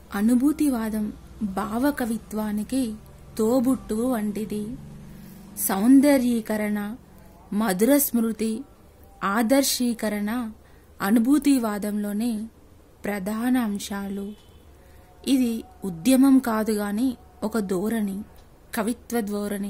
అనుభూతివాదం భావకవిత్వానికి తోబుట్టువు వంటిది సౌందర్యీకరణ మధుర స్మృతి ఆదర్శీకరణ అనుభూతివాదంలోనే ప్రధాన అంశాలు ఇది ఉద్యమం కాదు గాని ఒక ధోరణి కవిత్వ ధోరణి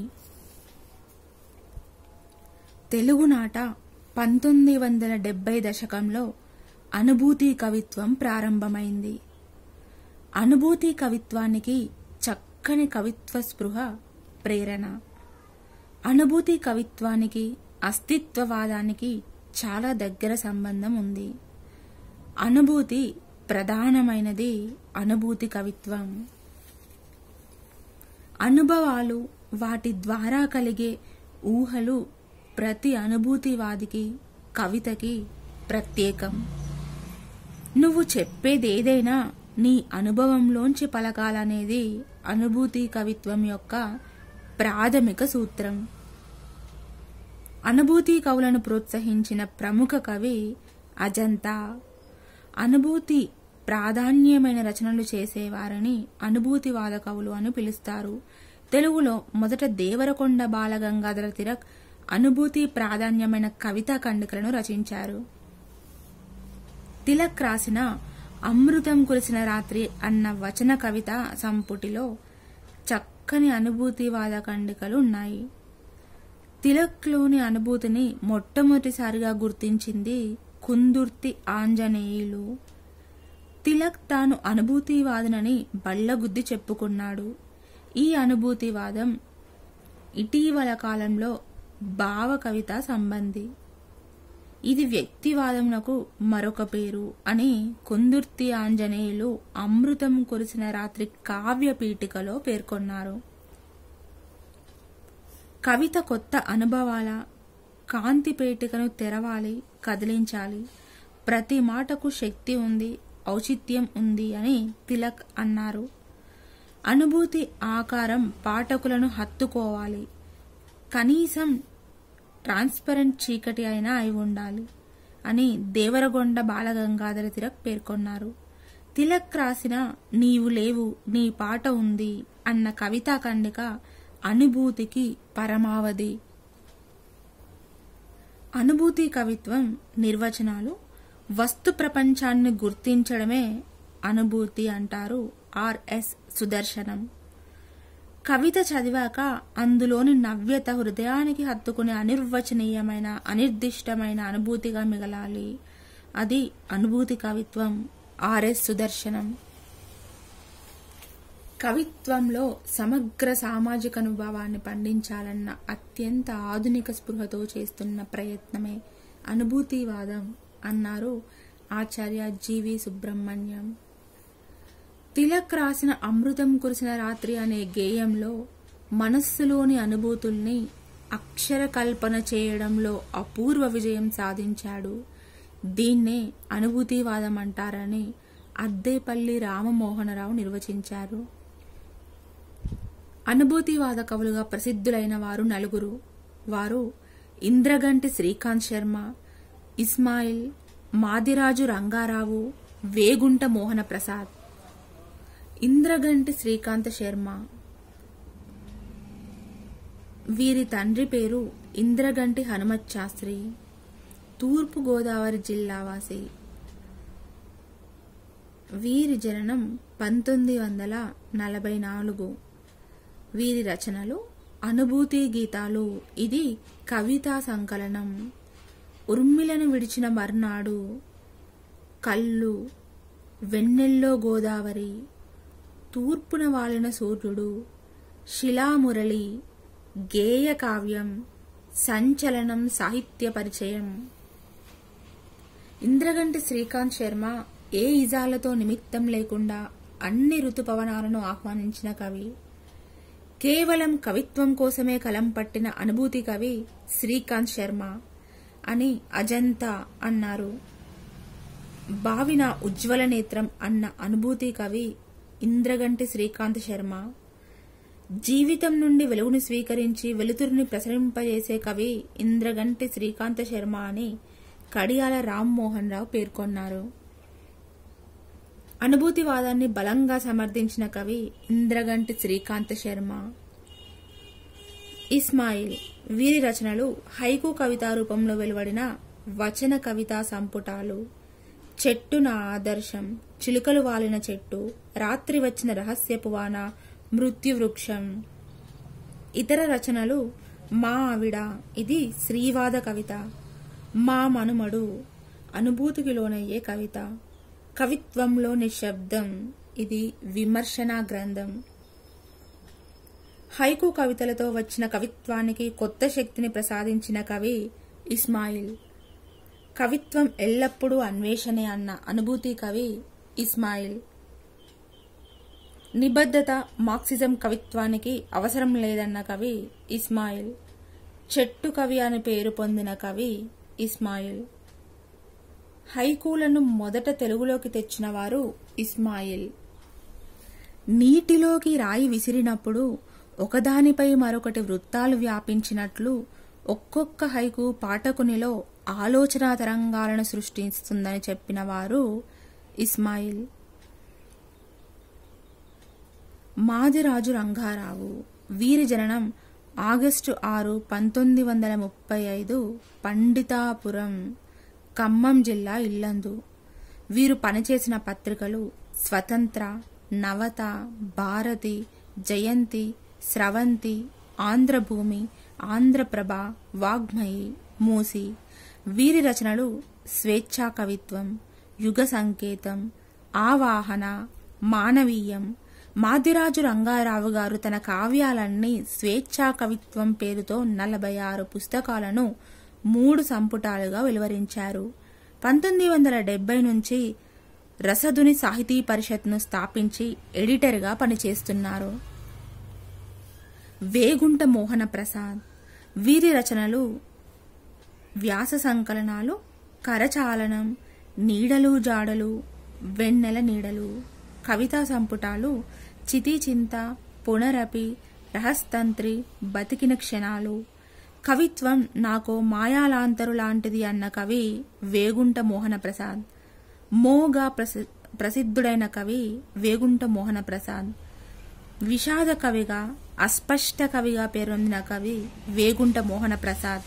తెలుగునాట పంతొమ్మిది వందల డెబ్బై దశకంలో అనుభూతి కవిత్వం ప్రారంభమైంది అనుభూతి కవిత్వానికి చక్కని కవిత్వ స్పృహ ప్రేరణ అనుభూతి కవిత్వానికి అస్తిత్వవాదానికి చాలా దగ్గర సంబంధం ఉంది అనుభూతి ప్రధానమైనది అనుభూతి కవిత్వం అనుభవాలు వాటి ద్వారా కలిగే ఊహలు ప్రతి అనుభూతివాదికి కవితకి ప్రత్యేకం నువ్వు చెప్పేదేదైనా నీ అనుభవంలోంచి పలకాలనేది అనుభూతి కవిత్వం యొక్క ప్రాథమిక సూత్రం అనుభూతి కవులను ప్రోత్సహించిన ప్రముఖ కవి అజంతా అనుభూతి ప్రాధాన్యమైన రచనలు చేసేవారని అనుభూతివాద కవులు అని పిలుస్తారు తెలుగులో మొదట దేవరకొండ బాలగంగాధర తిలక్ అనుభూతి ప్రాధాన్యమైన కవితా ఖండికలను రచించారు తిలక్ రాసిన అమృతం కురిసిన రాత్రి అన్న వచన కవిత సంపుటిలో చక్కని అనుభూతివాద ఖండికలు ఉన్నాయి తిలక్లోని అనుభూతిని మొట్టమొదటిసారిగా గుర్తించింది కుందుర్తి ఆంజనేయులు తిలక్ తాను అనుభూతివాదనని బళ్ళగుద్ది చెప్పుకున్నాడు ఈ అనుభూతివాదం ఇటీవల కాలంలో భావ కవిత సంబంధి ఇది వ్యక్తివాదమునకు మరొక పేరు అని కుందుర్తి ఆంజనేయులు అమృతం కురిసిన రాత్రి కావ్య పీఠికలో పేర్కొన్నారు కవిత కొత్త అనుభవాల కాంతి పేటికను తెరవాలి కదిలించాలి ప్రతి మాటకు శక్తి ఉంది ఔచిత్యం ఉంది అని తిలక్ అన్నారు అనుభూతి ఆకారం పాఠకులను హత్తుకోవాలి కనీసం ట్రాన్స్పరెంట్ చీకటి అయినా అయి ఉండాలి అని దేవరగొండ బాలగంగాధర తిలక్ పేర్కొన్నారు తిలక్ రాసిన నీవు లేవు నీ పాట ఉంది అన్న కవితా ఖండిక అనుభూతికి పరమావధి అనుభూతి కవిత్వం నిర్వచనాలు వస్తు ప్రపంచాన్ని గుర్తించడమే అనుభూతి అంటారు ఆర్ఎస్ సుదర్శనం కవిత చదివాక అందులోని నవ్యత హృదయానికి హత్తుకునే అనిర్వచనీయమైన అనిర్దిష్టమైన అనుభూతిగా మిగలాలి అది అనుభూతి కవిత్వం ఆర్ఎస్ సుదర్శనం కవిత్వంలో సమగ్ర సామాజిక అనుభవాన్ని పండించాలన్న అత్యంత ఆధునిక స్పృహతో చేస్తున్న ప్రయత్నమే అనుభూతివాదం అన్నారు ఆచార్య జీవి సుబ్రహ్మణ్యం తిలక్ రాసిన అమృతం కురిసిన రాత్రి అనే గేయంలో మనస్సులోని అనుభూతుల్ని అక్షర కల్పన చేయడంలో అపూర్వ విజయం సాధించాడు దీన్నే అనుభూతివాదం అంటారని అద్దేపల్లి రామమోహనరావు నిర్వచించారు అనుభూతివాద కవులుగా ప్రసిద్ధులైన వారు నలుగురు వారు ఇంద్రగంటి శ్రీకాంత్ శర్మ ఇస్మాయిల్ మాదిరాజు రంగారావు వేగుంట మోహన ప్రసాద్ ఇంద్రగంటి శ్రీకాంత శర్మ వీరి తండ్రి పేరు ఇంద్రగంటి హనుమత్ శాస్త్రి తూర్పు గోదావరి జిల్లావాసి వీరి జననం పంతొమ్మిది వందల నలభై నాలుగు వీరి రచనలు అనుభూతి గీతాలు ఇది కవితా సంకలనం ఉర్మిలను విడిచిన మర్నాడు కళ్ళు వెన్నెల్లో గోదావరి తూర్పున వాలిన సూర్యుడు శిలామురళి గేయ కావ్యం సంచలనం సాహిత్య పరిచయం ఇంద్రగంటి శ్రీకాంత్ శర్మ ఏ ఇజాలతో నిమిత్తం లేకుండా అన్ని ఋతుపవనాలను ఆహ్వానించిన కవి కేవలం కవిత్వం కోసమే కలం పట్టిన అనుభూతి కవి శ్రీకాంత్ శర్మ అని అజంతా అన్నారు భావిన ఉజ్వల నేత్రం అన్న అనుభూతి కవి ఇంద్రగంటి శ్రీకాంత్ శర్మ జీవితం నుండి వెలుగుని స్వీకరించి వెలుతురుని ప్రసరింపజేసే కవి ఇంద్రగంటి శ్రీకాంత శర్మ అని కడియాల రామ్మోహన్ రావు పేర్కొన్నారు అనుభూతివాదాన్ని బలంగా సమర్థించిన కవి ఇంద్రగంటి శ్రీకాంత శర్మ ఇస్మాయిల్ వీరి రచనలు హైకు కవితా రూపంలో వెలువడిన వచన కవితా సంపుటాలు చెట్టు నా ఆదర్శం చిలుకలు వాలిన చెట్టు రాత్రి వచ్చిన రహస్యపు వాన మృత్యు వృక్షం ఇతర రచనలు మా ఆవిడ ఇది శ్రీవాద కవిత మా మనుమడు అనుభూతికి లోనయ్యే కవిత కవిత్వంలో నిశ్శబ్దం ఇది విమర్శనా గ్రంథం హైకు కవితలతో వచ్చిన కవిత్వానికి కొత్త శక్తిని ప్రసాదించిన కవి ఇస్మాయిల్ కవిత్వం ఎల్లప్పుడూ అన్వేషణే అన్న అనుభూతి కవి ఇస్మాయిల్ నిబద్ధత మార్క్సిజం కవిత్వానికి అవసరం లేదన్న కవి ఇస్మాయిల్ చెట్టు కవి అని పేరు పొందిన కవి ఇస్మాయిల్ హైకూలను మొదట తెలుగులోకి తెచ్చిన వారు ఇస్మాయిల్ నీటిలోకి రాయి విసిరినప్పుడు ఒకదానిపై మరొకటి వృత్తాలు వ్యాపించినట్లు ఒక్కొక్క హైకు పాఠకునిలో ఆలోచనా తరంగాలను సృష్టిస్తుందని చెప్పిన వారు ఇస్మాయిల్ మాదిరాజు రంగారావు వీరి జననం ఆగస్టు ఆరు పంతొమ్మిది వందల ముప్పై ఐదు పండితాపురం ఖమ్మం జిల్లా ఇల్లందు వీరు పనిచేసిన పత్రికలు స్వతంత్ర నవత భారతి జయంతి స్రవంతి ఆంధ్రభూమి ఆంధ్రప్రభ వాగ్మయి మూసి వీరి రచనలు స్వేచ్ఛా కవిత్వం యుగ సంకేతం ఆవాహన మానవీయం మాదిరాజు రంగారావు గారు తన కావ్యాలన్నీ స్వేచ్ఛా కవిత్వం పేరుతో నలభై ఆరు పుస్తకాలను మూడు సంపుటాలుగా వెలువరించారు పంతొమ్మిది వందల డెబ్బై నుంచి రసధుని సాహితీ పరిషత్ను స్థాపించి ఎడిటర్గా పనిచేస్తున్నారు వేగుంట మోహన ప్రసాద్ వీరి రచనలు వ్యాస సంకలనాలు కరచాలనం నీడలు జాడలు వెన్నెల నీడలు కవితా సంపుటాలు చితి చింత పునరపి రహస్తంత్రి బతికిన క్షణాలు కవిత్వం నాకు మాయాలాంతరు లాంటిది అన్న కవి వేగుంట మోహన ప్రసాద్ మోగా ప్రసి- ప్రసిద్ధుడైన కవి వేగుంట మోహన ప్రసాద్ విషాద కవిగా అస్పష్ట కవిగా పేరొందిన కవి వేగుంట మోహన ప్రసాద్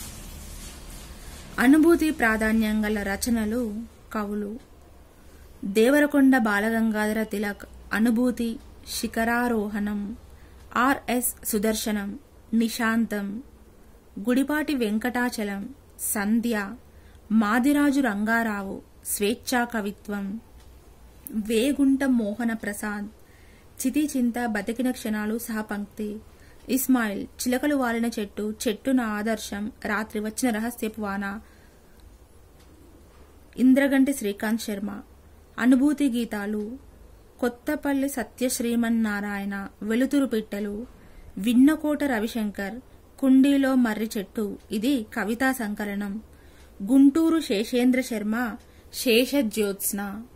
అనుభూతి ప్రాధాన్యం గల రచనలు కవులు దేవరకొండ బాలగంగాధర తిలక్ అనుభూతి శిఖరారోహణం ఆర్ఎస్ సుదర్శనం నిశాంతం గుడిపాటి వెంకటాచలం సంధ్య మాదిరాజు రంగారావు స్వేచ్ఛా కవిత్వం వేగుంట మోహన ప్రసాద్ చితి చింత బతికిన క్షణాలు సహపంక్తి ఇస్మాయిల్ చిలకలు వాలిన చెట్టు చెట్టు నా ఆదర్శం రాత్రి వచ్చిన రహస్యపు వాన ఇంద్రగంటి శ్రీకాంత్ శర్మ అనుభూతి గీతాలు కొత్తపల్లి సత్యశ్రీమన్నారాయణ వెలుతురు పిట్టలు విన్నకోట రవిశంకర్ కుండీలో మర్రి చెట్టు ఇది కవితా సంకలనం గుంటూరు శేషేంద్ర శర్మ శేష జ్యోత్స్న